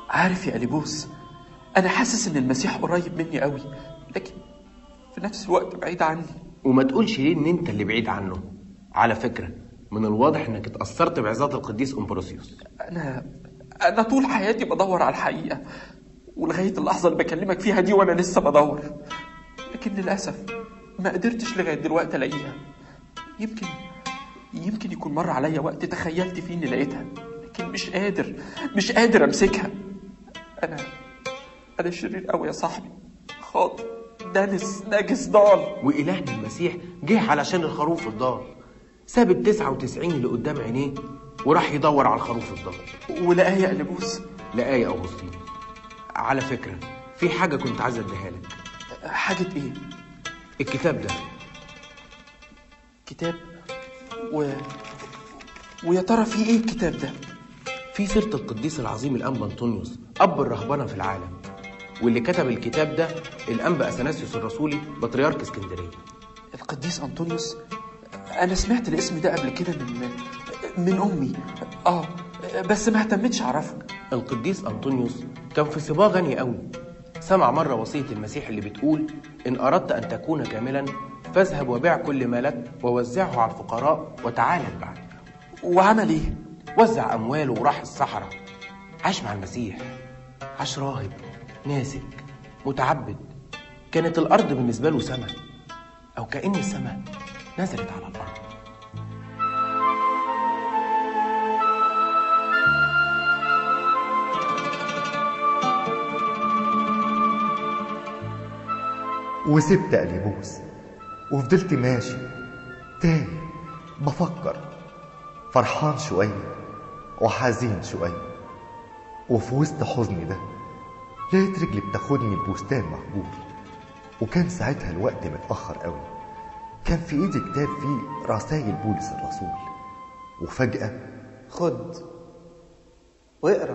عارف يا أليبوس أنا حاسس إن المسيح قريب مني قوي لكن في نفس الوقت بعيد عني وما تقولش ليه ان انت اللي بعيد عنه على فكرة من الواضح انك اتأثرت بعظات القديس امبروسيوس أنا أنا طول حياتي بدور على الحقيقة ولغاية اللحظة اللي بكلمك فيها دي وأنا لسه بدور لكن للأسف ما قدرتش لغاية دلوقتي ألاقيها يمكن يمكن يكون مر عليا وقت تخيلت فيه إني لقيتها لكن مش قادر مش قادر أمسكها أنا أنا شرير قوي يا صاحبي خاطئ دنس نجس ضال وإلهنا المسيح جه علشان الخروف الضال ساب ال 99 اللي قدام عينيه وراح يدور على الخروف الضال ولقاه يا قلبوس لآية أغسطين على فكرة في حاجة كنت عايز اديها لك حاجة إيه؟ الكتاب ده كتاب و ويا ترى في إيه الكتاب ده؟ في سيرة القديس العظيم الأنبا أنطونيوس أب الرهبنة في العالم واللي كتب الكتاب ده الأنبا أثناسيوس الرسولي بطريرك اسكندرية القديس أنطونيوس أنا سمعت الاسم ده قبل كده من من أمي آه بس ما اهتمتش أعرفه القديس أنطونيوس كان في صباه غني قوي سمع مرة وصية المسيح اللي بتقول إن أردت أن تكون كاملا فاذهب وبيع كل ما لك ووزعه على الفقراء وتعال اتبعني وعمل إيه؟ وزع أمواله وراح الصحراء عاش مع المسيح عاش راهب ناسك متعبد كانت الأرض بالنسبة له سماء أو كأن السماء نزلت على الأرض وسبت أليبوس وفضلت ماشي تايه بفكر فرحان شوية وحزين شوية وفي وسط حزني ده لقيت رجلي بتاخدني البستان مهجور وكان ساعتها الوقت متأخر قوي كان في ايدي كتاب فيه رسائل بولس الرسول وفجأة خد واقرا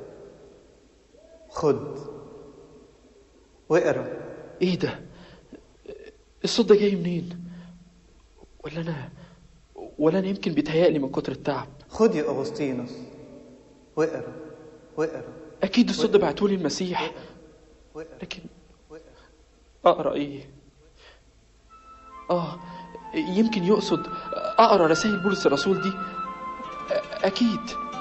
خد واقرا إيه ده؟ الصوت ده جاي منين؟ ولا أنا ولا أنا يمكن بيتهيألي من كتر التعب خد يا أغسطينوس واقرا واقرا أكيد الصوت ده بعتولي المسيح واقرا لكن أقرأ إيه؟ آه يمكن يقصد أقرأ رسائل بولس الرسول دي أ- أكيد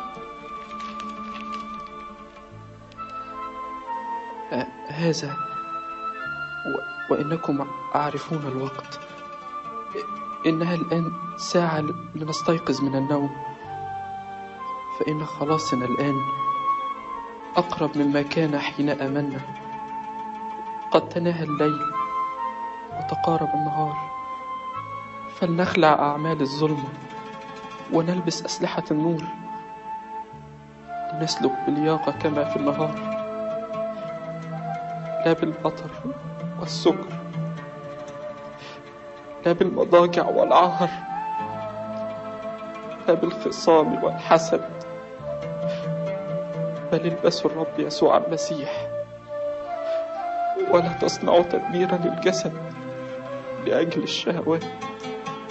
أ- هذا و... وإنكم عارفون الوقت إنها الآن ساعة لنستيقظ من النوم فإن خلاصنا الآن أقرب مما كان حين آمنا قد تناهى الليل وتقارب النهار فلنخلع أعمال الظلمة ونلبس أسلحة النور لنسلك بلياقة كما في النهار لا بالمطر والسكر لا بالمضاجع والعهر لا بالخصام والحسد بل البسوا الرب يسوع المسيح ولا تصنعوا تدميرا للجسد لأجل الشهوات